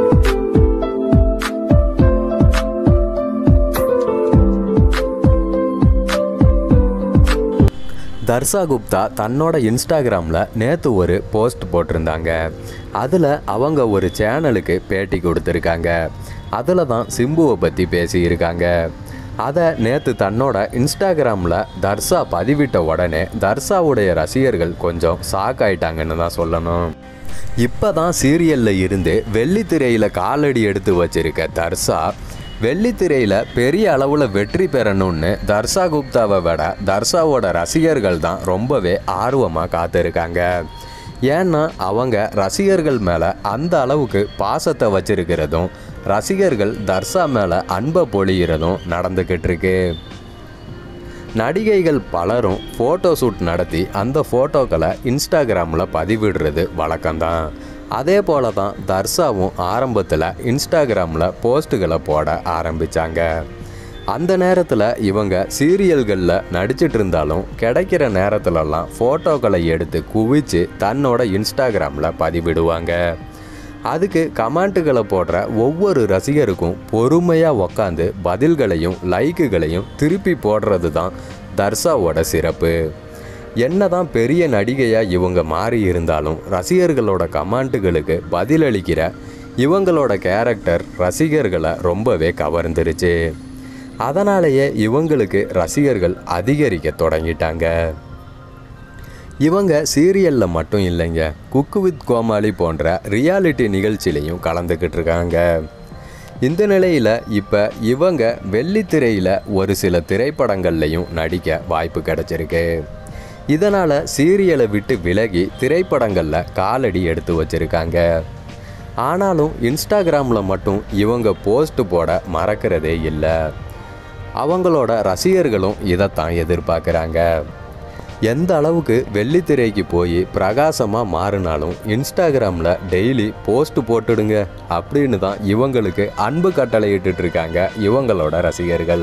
தர்ஷா குப்தா தன்னோட இன்ஸ்டாகிராமில் நேற்று ஒரு போஸ்ட் போட்டிருந்தாங்க அதில் அவங்க ஒரு சேனலுக்கு பேட்டி கொடுத்துருக்காங்க அதில் தான் சிம்புவை பற்றி பேசியிருக்காங்க அதை நேற்று தன்னோட இன்ஸ்டாகிராமில் தர்ஷா பதிவிட்ட உடனே தர்ஷாவுடைய ரசிகர்கள் கொஞ்சம் ஷாக் ஆயிட்டாங்கன்னு தான் சொல்லணும் இப்போ தான் சீரியலில் இருந்து வெள்ளித்திரையில் காலடி எடுத்து வச்சிருக்க தர்ஷா வெள்ளித்திரையில் பெரிய அளவில் வெற்றி பெறணும்னு தர்ஷா குப்தாவை விட தர்ஷாவோட ரசிகர்கள் தான் ரொம்பவே ஆர்வமாக காத்திருக்காங்க ஏன்னா அவங்க ரசிகர்கள் மேலே அந்த அளவுக்கு பாசத்தை வச்சிருக்கிறதும் ரசிகர்கள் தர்ஷா மேலே அன்பை பொழிகிறதும் நடந்துக்கிட்டு இருக்கு நடிகைகள் பலரும் ஃபோட்டோ ஷூட் நடத்தி அந்த ஃபோட்டோக்களை இன்ஸ்டாகிராமில் பதிவிடுறது வழக்கம்தான் அதே போல தான் தர்ஷாவும் ஆரம்பத்தில் இன்ஸ்டாகிராமில் போஸ்ட்டுகளை போட ஆரம்பித்தாங்க அந்த நேரத்தில் இவங்க சீரியல்களில் நடிச்சிட்டு இருந்தாலும் கிடைக்கிற நேரத்துலலாம் ஃபோட்டோக்களை எடுத்து குவிச்சு தன்னோட இன்ஸ்டாகிராமில் பதிவிடுவாங்க அதுக்கு கமெண்ட்டுகளை போடுற ஒவ்வொரு ரசிகருக்கும் பொறுமையாக உக்காந்து பதில்களையும் லைக்குகளையும் திருப்பி போடுறது தான் தர்ஷாவோட சிறப்பு என்னதான் பெரிய நடிகையாக இவங்க மாறி இருந்தாலும் ரசிகர்களோட கமெண்ட்டுகளுக்கு பதிலளிக்கிற இவங்களோட கேரக்டர் ரசிகர்களை ரொம்பவே கவர்ந்துருச்சு அதனாலேயே இவங்களுக்கு ரசிகர்கள் அதிகரிக்க தொடங்கிட்டாங்க இவங்க சீரியலில் மட்டும் இல்லைங்க குக்கு வித் கோமாளி போன்ற ரியாலிட்டி நிகழ்ச்சியிலையும் கலந்துக்கிட்டு இருக்காங்க இந்த நிலையில் இப்போ இவங்க வெள்ளித்திரையில் ஒரு சில திரைப்படங்கள்லையும் நடிக்க வாய்ப்பு கிடைச்சிருக்கு இதனால் சீரியலை விட்டு விலகி திரைப்படங்களில் காலடி எடுத்து வச்சிருக்காங்க ஆனாலும் இன்ஸ்டாகிராமில் மட்டும் இவங்க போஸ்ட் போட மறக்கிறதே இல்லை அவங்களோட ரசிகர்களும் இதைத்தான் எதிர்பார்க்குறாங்க எந்த அளவுக்கு வெள்ளித்திரைக்கு போய் பிரகாசமாக மாறினாலும் இன்ஸ்டாகிராமில் டெய்லி போஸ்ட் போட்டுடுங்க அப்படின்னு தான் இவங்களுக்கு அன்பு கட்டளையிட்டு இருக்காங்க இவங்களோட ரசிகர்கள்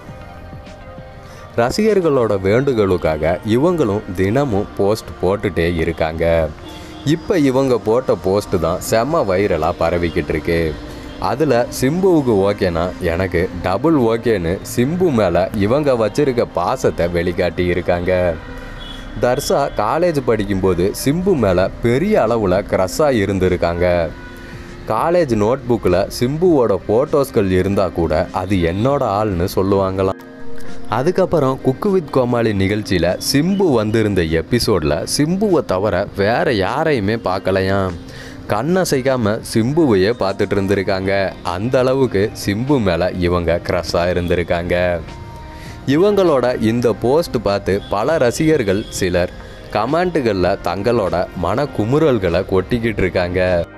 ரசிகர்களோட வேண்டுகோளுக்காக இவங்களும் தினமும் போஸ்ட் போட்டுட்டே இருக்காங்க இப்போ இவங்க போட்ட போஸ்ட் தான் செம்ம வைரலாக பரவிக்கிட்டு இருக்கு அதில் சிம்புவுக்கு ஓகேனா எனக்கு டபுள் ஓகேன்னு சிம்பு மேலே இவங்க வச்சிருக்க பாசத்தை வெளிக்காட்டி இருக்காங்க தர்ஷா காலேஜ் படிக்கும்போது சிம்பு மேலே பெரிய அளவில் க்ரஷ்ஷாக இருந்திருக்காங்க காலேஜ் நோட் புக்கில் சிம்புவோட ஃபோட்டோஸ்கள் இருந்தால் கூட அது என்னோட ஆள்னு சொல்லுவாங்களாம் அதுக்கப்புறம் குக்கு வித் கோமாளி நிகழ்ச்சியில் சிம்பு வந்திருந்த எபிசோடில் சிம்புவை தவிர வேற யாரையுமே பார்க்கலையாம் கண்ணசைக்காம சிம்புவையே பார்த்துட்டு இருந்திருக்காங்க அந்த அளவுக்கு சிம்பு மேலே இவங்க க்ரஷ்ஷாக இருந்திருக்காங்க இவங்களோட இந்த போஸ்ட் பார்த்து பல ரசிகர்கள் சிலர் கமெண்ட்டுகளில் தங்களோட மன குமுறல்களை கொட்டிக்கிட்டு இருக்காங்க